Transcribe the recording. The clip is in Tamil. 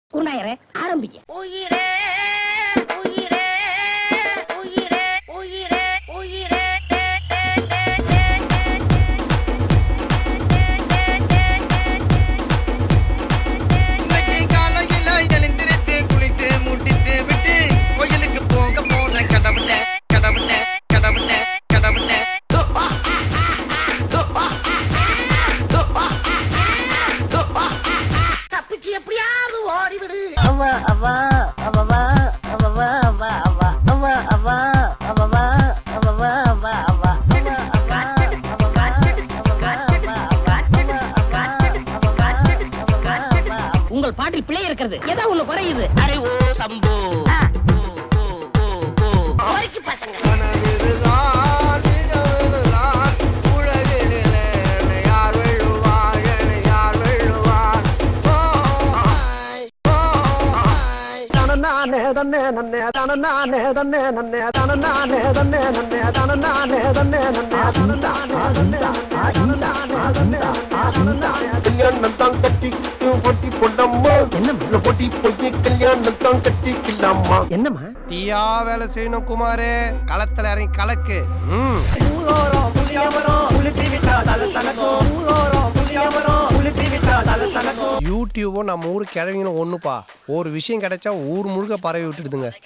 குருநாயரே ஆரம்பிக்க உயிரே உயிரே உயிரே உயிரே உயிரே இன்னைக்கு காலையில எழுந்திருத்து குளித்து முட்டித்து விட்டு கோயிலுக்கு போக போற கடவுள கடவுள கடவுள கடவுள தப்பிச்சு எப்படியாவது ஓடிவிடு அவா அவா அவவா அவவா அவா அவா அவா அவா அவவா அவவா அவா அவா அவா அவா அவவா அவவா அவா அவா உங்கள் பாட்டில் பிழை இருக்கிறது ஏதோ ஒண்ணு குறையுது அரே ஓ சம்போ பொறுக்கி பசங்க கனவிதுதான், நிஜமிதுதான், உலகினிலே என்னை யார் வெல்லுவார், என்னை யார் வெல்லுவார்? ஓ, ஆய், ஓ, ஆய். தனநானே தன்னே நன்னே, தனநானே தன்னே நன்னே, தனநானே தன்னே நன்னே, தனநானே தன்னே நன்னே, தனநானே தன்னே நன்னே, தனநானே தன்னே நன்னே, தனநானே கல்யாணம் தான் கட்டி பொட்டி பொண்ணம்மா என்ன பொட்டி பொட்டி கல்யாணம் தான் கட்டிக்கலாமா என்னம்மா தீயா வேலை செய்யணும் குமாரே களத்துல இறங்கி கலக்கு ம் யூடியூபும் நம்ம ஊர் கிழவிங்களும் ஒண்ணுப்பா ஒரு விஷயம் கிடைச்சா ஊர் முழுக்க பரவி விட்டுடுதுங்க